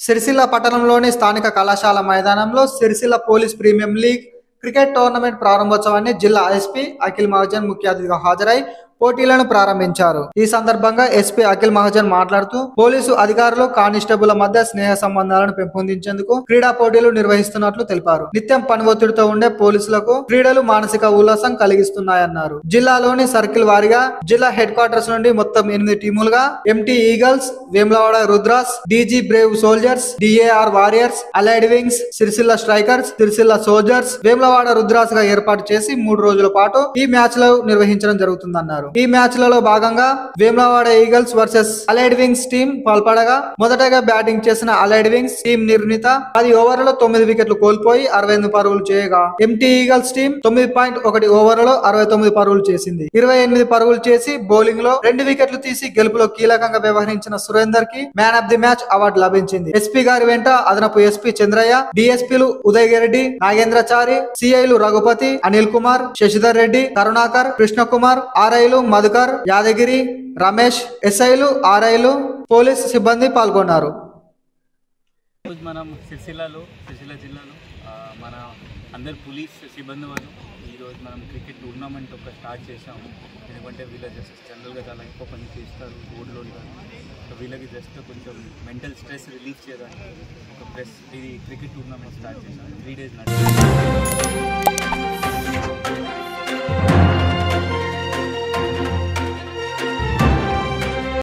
సిరిసిల్ల పట్టణంలోని స్థానిక కళాశాల మైదానంలో Sircilla police premium league cricket tournament ప్రారంభోత్సవాన్ని జిల్లా ఎస్పీ అఖిల్ మహాజన్ ముఖ్య అతిథిగా హాజరై పోటీలను ప్రారంభించారు ఈ సందర్భంగా ఎస్పీ అఖిల్ మహాజన్ మాట్లాడుతూ పోలీసు అధికారులు కానిస్టేబుల్ మధ్య స్నేహ సంబంధాలను పెంపొందించేందుకు క్రీడా పోటీలు నిర్వహిస్తున్నట్లు తెలిపారు నిత్యం పని ఒత్తిడితో ఉండే పోలీసులకు క్రీడలు మానసిక ఉల్లాసం కలిగిస్తున్నాయన్నారు జిల్లాలోని సర్కిల్ వారీగా జిల్లా హెడ్ క్వార్టర్స్ నుండి మొత్తం ఎనిమిది టీములుగా MT eagles Vemulawada Rudras DG brave soldiers DAR warriors allied wings Sircilla strikers Sircilla soldiers Vemulawada Rudras గా ఏర్పాటు చేసి మూడు రోజుల పాటు ఈ మ్యాచ్ లో నిర్వహించడం జరుగుతుందన్నారు ఈ మ్యాచ్ లలో భాగంగా Vemulawada eagles versus allied wings team పాల్పడగా మొదటగా బ్యాటింగ్ చేసిన అలైడ్ వింగ్స్ టీం నిర్ణీత పది ఓవర్లలో తొమ్మిది వికెట్లు కోల్పోయి అరవై ఎనిమిది పరుగులు చేయగా ఎంటీ ఈగల్స్ టీం తొమ్మిది పాయింట్ ఒకటి ఓవర్లలో అరవై తొమ్మిది పరుగులు చేసింది ఇరవై ఎనిమిది పరుగులు చేసి బౌలింగ్ లో రెండు వికెట్లు తీసి గెలుపులో కీలకంగా వ్యవహరించిన సురేందర్ కి man of the match award లభించింది ఎస్పీ గారి వెంట అదనపు ఎస్పీ చంద్రయ్య డిఎస్పీలు ఉదయగిరెడ్డి నాగేంద్రచారి సిఐలు రఘుపతి అనిల్ కుమార్ శశిధర్ రెడ్డి కరుణాకర్ కృష్ణకుమార్ ఆర్ఐలు మధుకర్ యాదగిరి రమేష్ ఎస్ఐలు ఆర్ఐలు పోలీస్ సిబ్బంది పాల్గొన్నారు ఈరోజు మనం సిరిసిల్లలో సిరిసిల్ల జిల్లాలో ఆ, మన అందరు పోలీస్ సిబ్బంది వాళ్ళు ఈరోజు మనం క్రికెట్ టోర్నమెంట్ ఒక స్టార్ట్ చేసాము ఎందుకంటే వీళ్ళు జస్ట్ జనరల్గా చాలా ఎక్కువ పని చేస్తారు రోడ్లో సో వీళ్ళకి జస్ట్ కొంచెం మెంటల్ స్ట్రెస్ రిలీఫ్ చేయడానికి ఒక ప్రెస్ ఇది క్రికెట్ టోర్నమెంట్ స్టార్ట్ చేసాము త్రీ డేస్ నడిచి